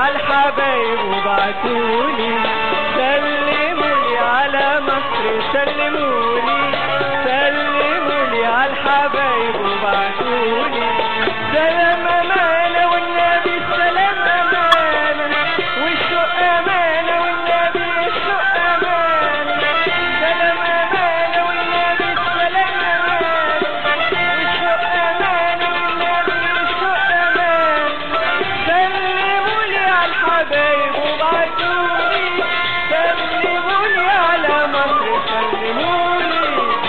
على الحبايب وبعتولي سلمولي على مصر سلمولي سلمولي على الحبايب وبعتولي سلام أمانة والنبي سلام أمانة والشوق أمانة والنبي الشوق أمانة سلام أمانة والنبي سلام أمانة والشوق أمانة والنبي الشوق أمانة سلمولي على الحبايب وبعتولي سلمولي على مصر سلمولي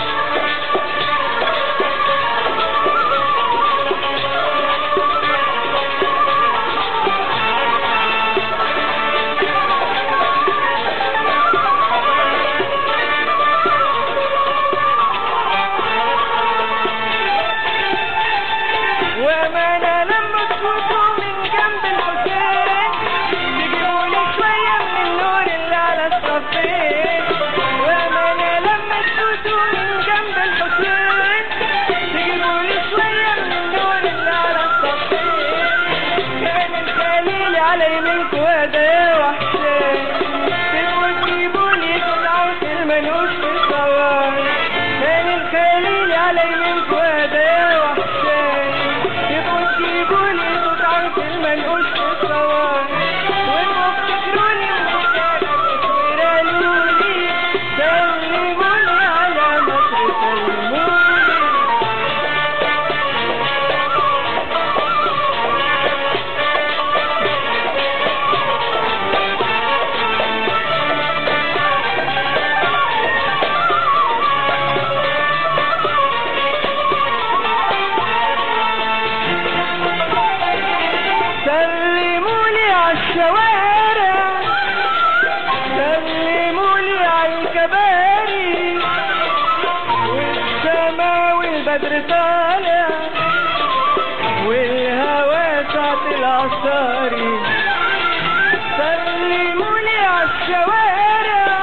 وامانة لما تفوتوا من جنب الحسين تجيبوا لي شوية من النور اللي على الصفين وامانة لما تفوتوا من جنب الحسين تجيبوا لي شوية من النور اللي على الصفين كان الخليل على يمينك وده وحشين تبقوا تجيبوا لي سلعة المنوش في الصوار كان الخليل على يمينك وده وحشين تبقوا تجيبوا لي سلعة المنوش في الصوار وانتوا بتكروني وترالولي سلموني على مصر سلموني سلمولي عالشوارع سلمولي عالكباري والسما والبدر طالع والهوا ساعة العصاري سلمولي عالشوارع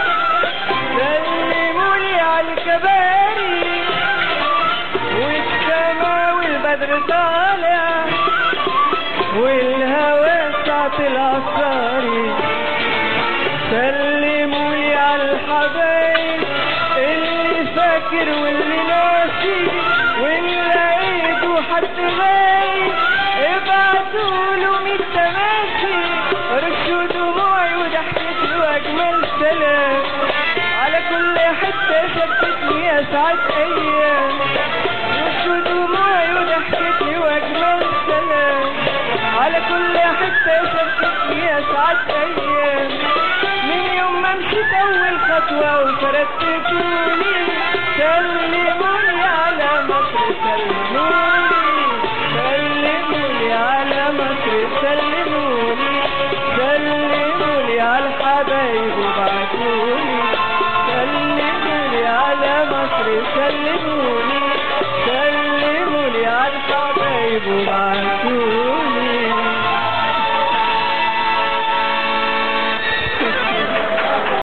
سلمولي عالكباري والسما والبدر طالع والهوى ساعة العصاري سلمولي على الحبايب اللي فاكر واللي ناسي واللي لقيته حد غايب ابعتوله ميت تماشي رشوا دموعي وضحكت له اجمل سلام على كل حتة شفتني اسعد ايام رشوا دموعي وضحكت لي واجمل سلام على كل حتة شفتني اسعد ايام من يوم ما مشيت اول خطوة وفردت طولي سلموني على مصر سلموني سلموني على مصر سلموني سلموني على الحبايب وبعتولي سلموني على مصر سلموني سلموني على الحبايب وبعتولي